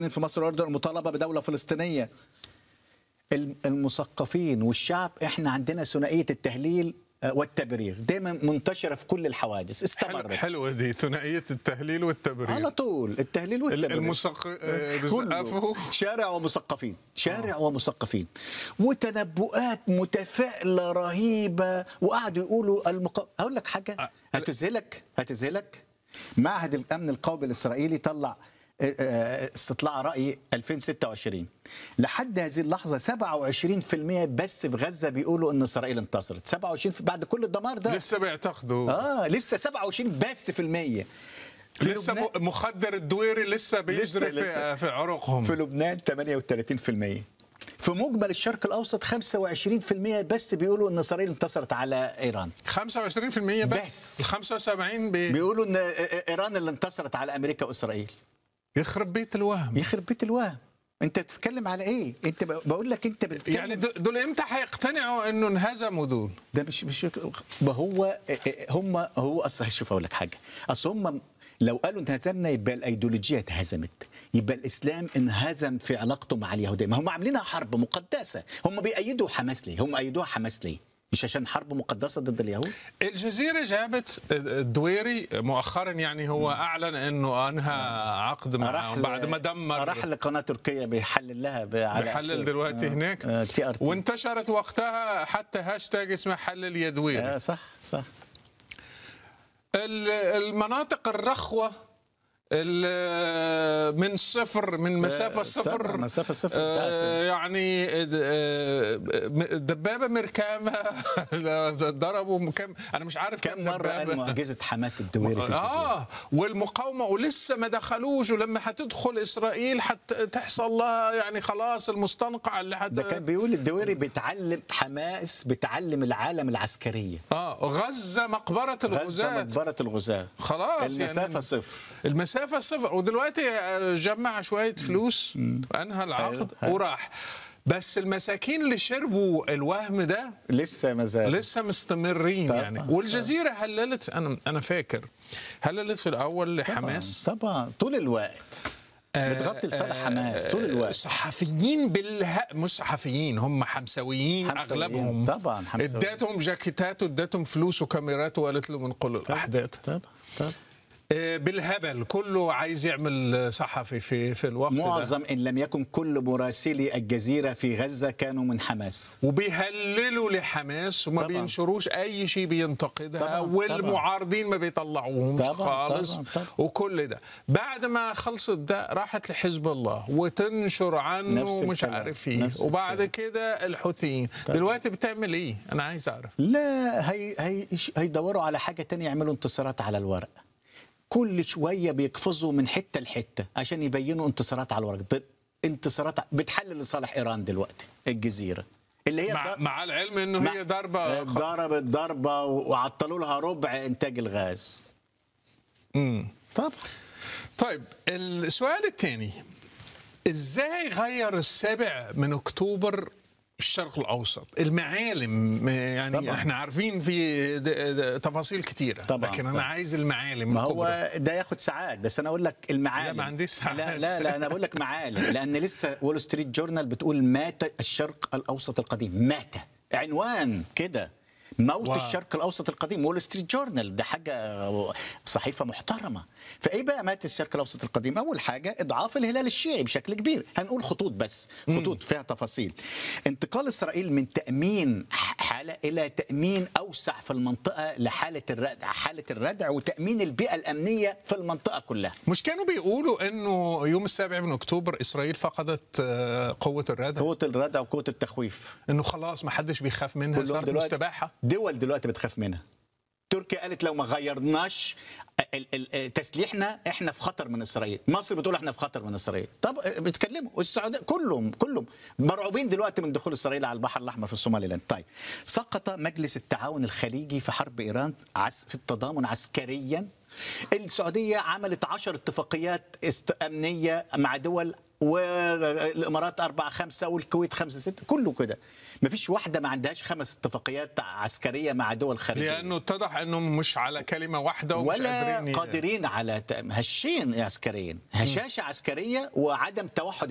في مصر والأردن المطالبة بدولة فلسطينية الم- المثقفين والشعب احنا عندنا ثنائية التهليل آه، والتبرير دايما منتشرة في كل الحوادث حلو استمرت حلوه دي ثنائيه التهليل والتبرير على طول التهليل والتبرير المثق آه، كله. بزقفه شارع ومثقفين شارع ومثقفين وتنبؤات متفائله رهيبه وقعدوا يقولوا المق... اقول لك حاجه أه. هتذهلك هتذهلك معهد الامن القومي الاسرائيلي طلع آه، آه، استطلاع راي 2026 لحد هذه اللحظه 27% بس في غزه بيقولوا ان اسرائيل انتصرت 27 في- بعد كل الدمار ده لسه بيعتقدوا اه لسه 27 بس في المية في لسه لبنان- م- مخدر الدويري لسه بيجري لسه- في, في عروقهم في لبنان 38% في مجمل الشرق الاوسط 25% بس بيقولوا ان اسرائيل انتصرت على ايران 25% بس, بس. ال 75 بي... بيقولوا ان ايران اللي انتصرت على امريكا واسرائيل يخرب بيت الوهم يخرب بيت الوهم انت بتتكلم على ايه انت ب- بقول لك انت بتتكلم يعني دول دول امتى هيقتنعوا انه انهزموا دول؟ ده مش مش ما هو هم هو اصل شوف اقول لك حاجه اصل هم لو قالوا انهزمنا يبقى الايديولوجيه اتهزمت يبقى الاسلام انهزم في علاقته مع اليهوديه ما هم عاملينها حرب مقدسه هم بيأيدوا حماس ليه هم ايدوها حماس ليه مش عشان حرب مقدسه ضد اليهود الجزيرة جابت الدويري مؤخرا يعني هو أعلن أنه أنهى عقد معهم بعد ما دمر راح لقناه تركيا بيحلل لها ب- على بيحلل دلوقتي هناك تي ار تي وانتشرت وقتها حتى هاشتاج اسمه حلل يا دويري آه صح صح ال- المناطق الرخوة ال- من صفر من مسافة صفر طبعاً، مسافة صفر آه، بتاعت- يعني آه، دبابة مركامة ضربوا كم أنا مش عارف كم مره قال دبابة. معجزه حماس الدويري في الجزيرة. اه والمقاومه ولسه ما دخلوش ولما هتدخل اسرائيل حتحصل لها يعني خلاص المستنقع اللي حت ده كان بيقول الدويري بتعلم حماس بتعلم العالم العسكريه اه غزه مقبره غزه الغزاة مقبره الغزاه خلاص المسافه يعني صفر المسافه صفر ودلوقتي جمع شويه فلوس وانهى العقد حلو. وراح بس المساكين اللي شربوا الوهم ده لسه ما زال لسه مستمرين طبعاً. يعني والجزيره هللت انا انا فاكر هللت في الاول لحماس طبعا طول الوقت بتغطي لصالح حماس طول الوقت صحفيين بالها مش صحفيين هم حمسويين, حمسويين. اغلبهم طبعاً حمسويين. اداتهم جاكيتات واداتهم فلوس وكاميرات وقالت لهم انقلوا الاحداث طبعا طبعا آه، بالهبل كله عايز يعمل صحفي في في الوقت ده معظم ان لم يكن كل مراسلي الجزيره في غزه كانوا من حماس وبيهللوا لحماس وما طبعاً. بينشروش اي شيء بينتقدها طبعاً، والمعارضين ما بيطلعوهمش طبعاً، خالص طبعاً، طبعاً. وكل ده بعد ما خلصت ده راحت لحزب الله وتنشر عنه نفس مش الكلام، عارف ايه نفس وبعد الكلام. كده الحوثيين دلوقتي بتعمل ايه انا عايز اعرف لا هي هي هيدوروا على حاجه تانية يعملوا انتصارات على الورق كل شويه بيقفزوا من حته لحته عشان يبينوا انتصارات على الورق طيب انتصارات بتحلل لصالح ايران دلوقتي الجزيره اللي هي مع, ض- مع العلم انه مع- هي ضربه خ- ضربت ضربه وعطلوا لها ربع انتاج الغاز مم. طبعا طيب السؤال الثاني ازاي غير السابع من اكتوبر الشرق الاوسط المعالم يعني طبعاً. احنا عارفين في د- د- تفاصيل كتيره طبعاً، لكن انا طبعاً. عايز المعالم ما الكبرى. هو ده ياخد ساعات بس انا اقول لك المعالم لا، ما عنديش ساعات. لا لا, لا انا بقول لك معالم لان لسه وول ستريت جورنال بتقول مات الشرق الاوسط القديم مات عنوان كده موت واو. الشرق الاوسط القديم وول ستريت جورنال ده حاجه صحيفه محترمه فايه بقى مات الشرق الاوسط القديم اول حاجه اضعاف الهلال الشيعي بشكل كبير هنقول خطوط بس خطوط فيها تفاصيل انتقال اسرائيل من تامين حاله الى تامين اوسع في المنطقه لحاله الردع حاله الردع وتامين البيئه الامنيه في المنطقه كلها مش كانوا بيقولوا انه يوم السابع من اكتوبر اسرائيل فقدت آه، قوه الردع قوه الردع وقوه التخويف انه خلاص ما حدش بيخاف منها صارت مستباحه دول دلوقتي بتخاف منها تركيا قالت لو ما غيرناش ال- ال- تسليحنا احنا في خطر من اسرائيل مصر بتقول احنا في خطر من اسرائيل طب بيتكلموا والسعوديه كلهم كلهم مرعوبين دلوقتي من دخول اسرائيل على البحر الاحمر في الصومالي لاند طيب سقط مجلس التعاون الخليجي في حرب ايران عس في التضامن عسكريا السعوديه عملت عشر اتفاقيات است- امنيه مع دول والامارات أربعة خمسة والكويت خمسة ستة كله كده ما فيش واحدة ما عندهاش خمس اتفاقيات عسكرية مع دول خارجية لانه اتضح انهم مش على كلمه واحده ومش ولا قادرين ي- قادرين على ت- هشين عسكريا هشاشة عسكرية وعدم توحد